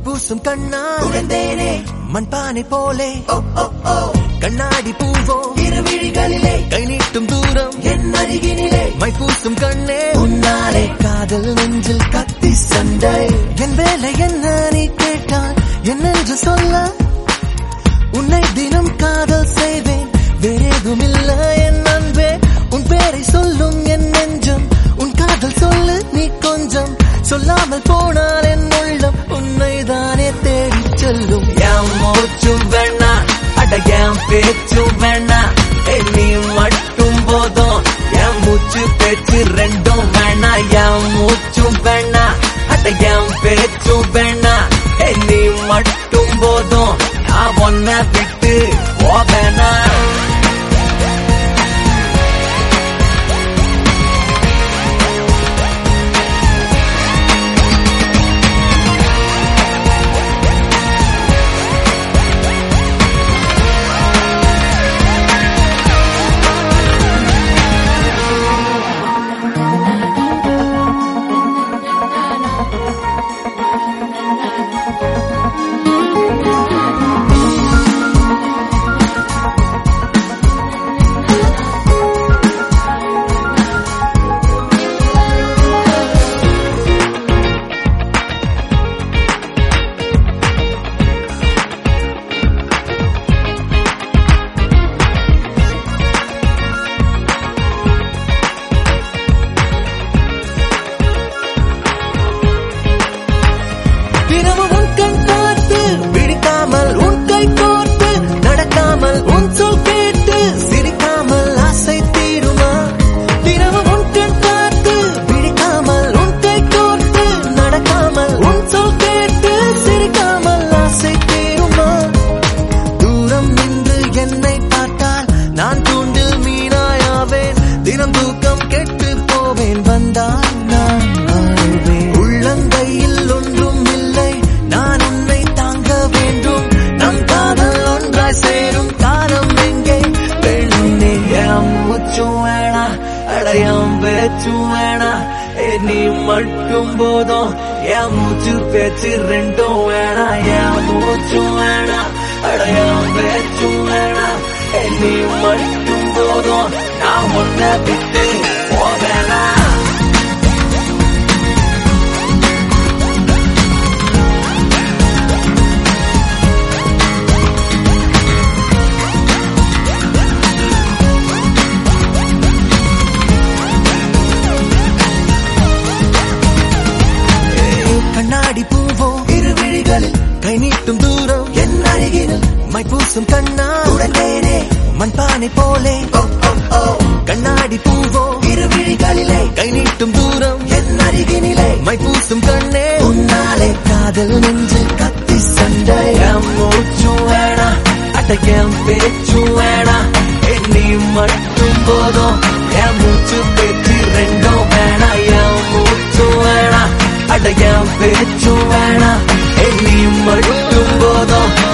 பூசும் கண்ணா உழந்தேனே மண்பானை போலே கண்ணாடி பூவோ இரு விழிகளிலே கை நீட்டும் தூரம் என் அருகினிலே மை பூசும் கண்ணே உன்னாலே காதல் நெஞ்சில் கத்தி சண்டை என் வேலை என்ன நீ கேட்டால் என்னென்று சொல்ல உன்னை தினம் காதல் செய்வேன் வேறேதும் இல்ல என் அன்பே உன் பேரை சொல்லும் என் நெஞ்சம் உன் காதல் சொல்லு நீ கொஞ்சம் சொல்லாமல் போனால் என் உள்ளம் உன்னை தானே தேடிச் செல்லும் என் மூச்சும் வேணா அட என் பேச்சும் வேணா ஏய், நீ மட்டும் போதும் என் மூச்சு பேச்சு ரெண்டும் வேணா என் மூச்சும் வேணா அட என் பேச்சும் வேணா ஏய், நீ மட்டும் போதும் நான் ஒன்ன விட்டு போவேனா தினமும் உன் கண் பார்த்து பிடிக்காமல் உன் கை கோர்த்து நடக்காமல் உன் சொல் கேட்டு சிரிக்காமல் ஆசை தீருமா தினமும் உன் கண் பார்த்து பிடிக்காமல் உன் கை கோர்த்து நடக்காமல் உன் சொல் கேட்டு சிரிக்காமல் ஆசை தீருமா தூரம் நின்று என்னை பார்த்தால் நான் தூண்டில் மீனாயாவேன் தினம் தூக்கம் கெட்டு போவேன் வந்தால் நான் ஆழ்வேன் உள்ளங்கையில் ஒன்றும் இல்லை நான் உன்னை தாங்க வேண்டும் நம் காதல் ஒன்றாய் சேரும் காலம் எங்கே பெண்ணே என் முச்சும் வேணா அடையாம் பேச்சும் வேணா ஏ, நீ மட்டும் போதும் என் மூச்சு பேச்சு ரெண்டும் வேணா என் மூச்சும் வேணா அடையாம் பேச்சும் வேணா ஏ, நீ மட்டும் போதும் நான் உன்னை விட்டு போவேனா கண்ணாடி பூவோ இரு விழிகளில் கை நீட்டும் தூரம் என் அருகினில் மை பூசும் கண்ணா உடனேனே மண்பானை போலே கண்ணாடி பூவோ இரு விழிகளிலே கை நீட்டும் தூரம் என் அருகினிலே மை பூசும் கண்ணே உன்னாலே காதல் நெஞ்சில் கத்தி சண்டை என் மூச்சும் வேணா அட்டையம் பேச்சும் வேணா எண்ணி மட்டும் போதும் என் மூச்சு பேச்சு ரெண்டும் வேணா என் மூச்சும் வேணா அடையாம் பேச்சும் வேணா எண்ணி மட்டும் போதும்